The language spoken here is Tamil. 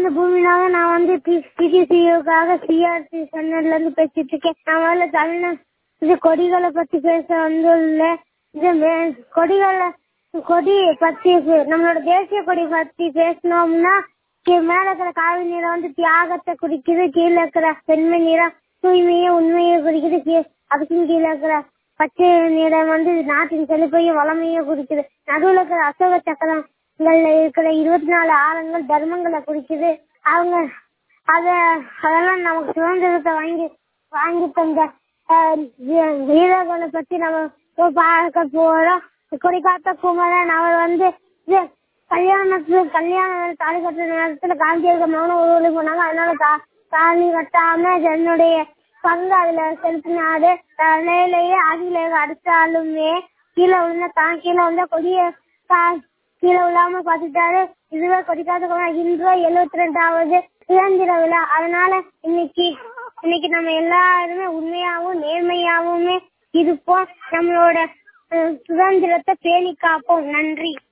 வந்து பூமினாக நான் வந்து பிடிசியுக்காக சிஆர்சி சென்னையில இருந்து பேசிட்டு இருக்கேன் நான் முதல்ல தமிழ்நாடு இது கொடிகளை பத்தி பேச வந்துள்ளேன் இது மே- கொடிகளை கொடி பத்தி பே- நம்மளோட தேசிய கொடி பத்தி பேசணும்னா கீ- மேல இருக்கிற காவி நிறம் வந்து தியாகத்தை குறிக்குது கீழே இருக்கிற வெண்மை நிறம் தூய்மையை உண்மையை குறிக்குது கீ- அதுக்கும் கீழே இருக்கிற பச்சை நிறம் வந்து நாட்டின் செழிப்பையும் வளமையும் குறிக்குது நடுவுல இருக்கிற அசோக சக்கரங்கள்ல இருக்கிற இருபத்தி நாலு ஆழங்கள் தர்மங்களை குறிக்குது அவங்க அத அதெல்லாம் நமக்கு சுதந்திரத்தை வாங்கி வாங்கி தந்த ஆஹ், வீ- வீரர்களை பத்தி நம்ம இப்போ பார்க்க போறோம் கொடி காத்த குமரன் அவர் வந்து இது கல்யாணத்துல கல்யாணம் தாலி கட்டுற நேரத்துல காந்தியர்கள் மௌன ஊர்வலி போனாங்க அதனால தா- தாலி கட்டாம என்னுடைய பங்கு அதுல செலுத்தினாரு தலையிலேயே ஆங்கிலேய அடிச்சாலுமே கீழே விழுந்த தான் கீழே விழுந்த கொடிய கா- கீழே விழாம பாத்துட்டாரு இதுவே கொடிக்காத குமரன் இன்று எழுபத்தி ரெண்டாவது சுதந்திர விழா அதனால இன்னைக்கு இன்னைக்கு நம்ம எல்லாருமே உண்மையாவும் நேர்மையாவுமே இருப்போம் நம்மளோட அஹ், சுதந்திரத்தை பேணி காப்போம் நன்றி